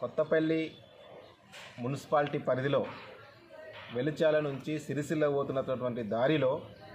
Kothapalli municipality పరిధిలో వెలిచాల నుంచి సిరిసిల్ల పోతున్నటువంటి దారిలో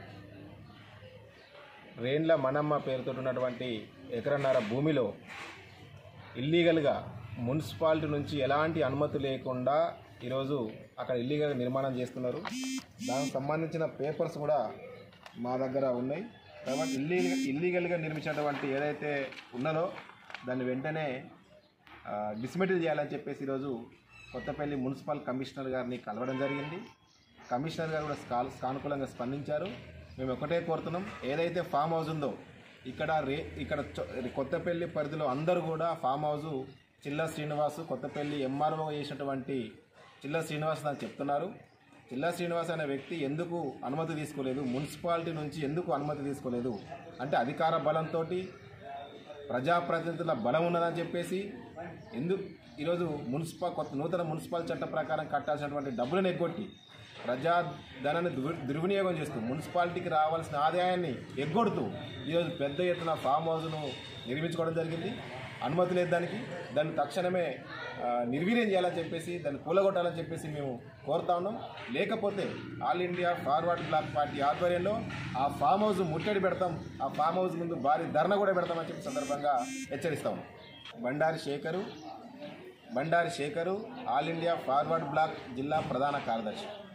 రేండ్ల మనమ్మ పేరుతో ఉన్నటువంటి ఎకరన్నర భూమిలో ఇల్లీగల్గా మున్సిపాలిటీ నుంచి ఎలాంటి అనుమతి లేకుండా ఈరోజు అక్కడ ఇల్లీగల్ నిర్మాణం చేస్తున్నారు దానికి సంబంధించిన పేపర్స్ కూడా మా దగ్గర ఉన్నాయి కాబట్టి ఇల్లీగల్ ఇల్లీగల్గా నిర్మించినటువంటి ఏదైతే ఉన్నదో దాన్ని వెంటనే డిస్మెటిల్ చేయాలని చెప్పేసి ఈరోజు కొత్తపల్లి మున్సిపల్ కమిషనర్ గారిని కలవడం జరిగింది కమిషనర్ గారు కూడా స్కా సానుకూలంగా స్పందించారు మేము ఒకటే కోరుతున్నాం ఏదైతే ఫామ్ హౌస్ ఉందో ఇక్కడ రే ఇక్కడ చొ- కొత్తపల్లి పరిధిలో అందరూ కూడా farm house Chilla Srinivas Kothapalli MRO చేసినటువంటి చిల్ల శ్రీనివాస్ అని చెప్తున్నారు చిల్ల శ్రీనివాస్ అనే వ్యక్తి ఎందుకు అనుమతి తీసుకోలేదు మున్సిపాలిటీ నుంచి ఎందుకు అనుమతి తీసుకోలేదు అంటే అధికార బలంతో ప్రజాప్రతినిధుల బలం ఉన్నదని చెప్పేసి ఎందుకు ఈరోజు మున్సిపల్ కొత్త నూతన మున్సిపల్ చట్టం ప్రకారం కట్టాల్సినటువంటి డబ్బులను ఎగ్గొట్టి ప్రజాధనాన్ని దుర్ దుర్వినియోగం చేస్తూ మున్సిపాలిటీకి రావాల్సిన ఆదాయాన్ని ఎగ్గొడుతూ ఈరోజు పెద్ద ఎత్తున ఫామ్ హౌస్ను నిర్మించుకోవడం జరిగింది అనుమతి లేదు దానికి దాన్ని తక్షణమే ఆ, నిర్వీర్యం చేయాలని చెప్పేసి దాన్ని కూలగొట్టాలని చెప్పేసి మేము కోరుతా ఉన్నాం లేకపోతే All India Forward Bloc party ఆధ్వర్యంలో ఆ ఫామ్ హౌస్ ముట్టడి పెడతాం ఆ ఫామ్ హౌస్ ముందు భారీ ధర్నా కూడా పెడతామని చెప్పి సందర్భంగా హెచ్చరిస్తాం Bandari Sekhar Bandari Sekhar All India Forward Bloc జిల్లా ప్రధాన కార్యదర్శి